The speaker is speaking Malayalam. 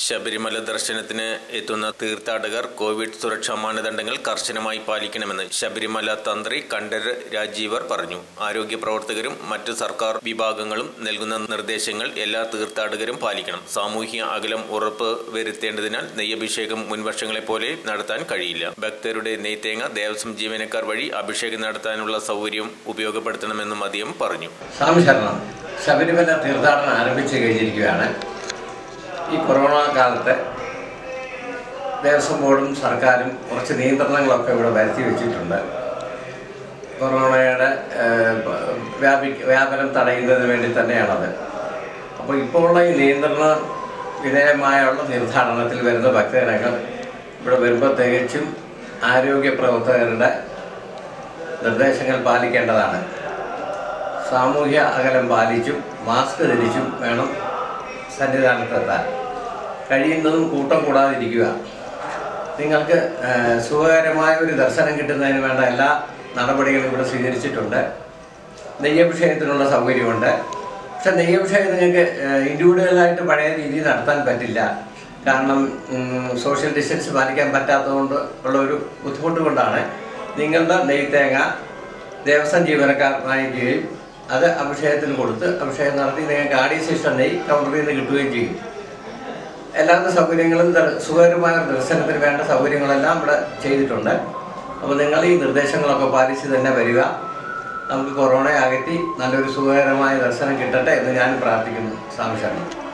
ശബരിമല ദർശനത്തിന് എത്തുന്ന തീർത്ഥാടകർ കോവിഡ് സുരക്ഷാ മാനദണ്ഡങ്ങൾ കർശനമായി പാലിക്കണമെന്ന് ശബരിമല തന്ത്രി കണ്ഠര് രാജീവർ പറഞ്ഞു ആരോഗ്യ പ്രവർത്തകരും മറ്റു സർക്കാർ വിഭാഗങ്ങളും നൽകുന്ന നിർദ്ദേശങ്ങൾ എല്ലാ തീർത്ഥാടകരും പാലിക്കണം സാമൂഹ്യ അകലം ഉറപ്പ് വരുത്തേണ്ടതിനാൽ നെയ്യഭിഷേകം മുൻവർഷങ്ങളെപ്പോലെ നടത്താൻ കഴിയില്ല ഭക്തരുടെ നെയ്ത്തേങ്ങ ദേവസ്വം ജീവനക്കാർ വഴി അഭിഷേകം നടത്താനുള്ള സൗകര്യം ഉപയോഗപ്പെടുത്തണമെന്നും അദ്ദേഹം പറഞ്ഞു സ്വാമി ശരണം ശബരിമല തീർത്ഥാടനം ആരംഭിച്ചു കഴിഞ്ഞിരിക്കുകയാണ് ഈ കൊറോണ കാലത്ത് ദേവസ്വം ബോർഡും സർക്കാരും കുറച്ച് നിയന്ത്രണങ്ങളൊക്കെ ഇവിടെ വരുത്തി വെച്ചിട്ടുണ്ട് കൊറോണയുടെ ഏഹ്, പ- വ്യാപി വ്യാപനം തടയുന്നതിന് വേണ്ടി തന്നെയാണത് അപ്പോൾ ഇപ്പോൾ ഉള്ള ഈ നിയന്ത്രണ വിധേയമായുള്ള തീർത്ഥാടനത്തിൽ വരുന്ന ഭക്തജനങ്ങൾ ഇവിടെ വരുമ്പോൾ തികച്ചും ആരോഗ്യ പ്രവർത്തകരുടെ നിർദ്ദേശങ്ങൾ പാലിക്കേണ്ടതാണ് സാമൂഹ്യ അകലം പാലിച്ചും മാസ്ക് ധരിച്ചും വേണം സന്നിധാനത്തെത്താൻ കഴിയുന്നതും കൂട്ടം കൂടാതിരിക്കുക നിങ്ങൾക്ക് ആ, സുഖകരമായ ഒരു ദർശനം കിട്ടുന്നതിന് വേണ്ട എല്ലാ നടപടികളും ഇവിടെ സ്വീകരിച്ചിട്ടുണ്ട് നെയ്യഭിഷേകത്തിനുള്ള സൗകര്യമുണ്ട് പക്ഷെ നെയ്യഭിഷേകം നിങ്ങൾക്ക് ഇൻഡിവിജ്വലായിട്ട് പഴയ രീതിയിൽ നടത്താൻ പറ്റില്ല കാരണം ഉം, സോഷ്യൽ ഡിസ്റ്റൻസ് പാലിക്കാൻ പറ്റാത്തതുകൊണ്ട് ഉള്ള ഒരു ബുദ്ധിമുട്ട് കൊണ്ടാണ് നിങ്ങളുടെ നെയ്ത്തേങ്ങ ദേവസ്വം ജീവനക്കാർ വാങ്ങിക്കുകയും അത് അഭിഷേകത്തിന് കൊടുത്ത് അഭിഷേകം നടത്തി നിങ്ങൾക്ക് ആടി ശിഷ്ട നെയ് കൗണ്ടറിൽ നിന്ന് കിട്ടുകയും ചെയ്യും എല്ലാവിധ സൗകര്യങ്ങളും ദർ- സുഖകരമായ ഒരു ദർശനത്തിന് വേണ്ട സൗകര്യങ്ങളെല്ലാം ഇവിടെ ചെയ്തിട്ടുണ്ട് അപ്പോൾ നിങ്ങൾ ഈ നിർദ്ദേശങ്ങളൊക്കെ പാലിച്ച് തന്നെ വരിക നമുക്ക് കൊറോണ അകറ്റി നല്ലൊരു സുഖകരമായ ദർശനം കിട്ടട്ടെ എന്ന് ഞാൻ പ്രാർത്ഥിക്കുന്നു സ്വാമി ശരണം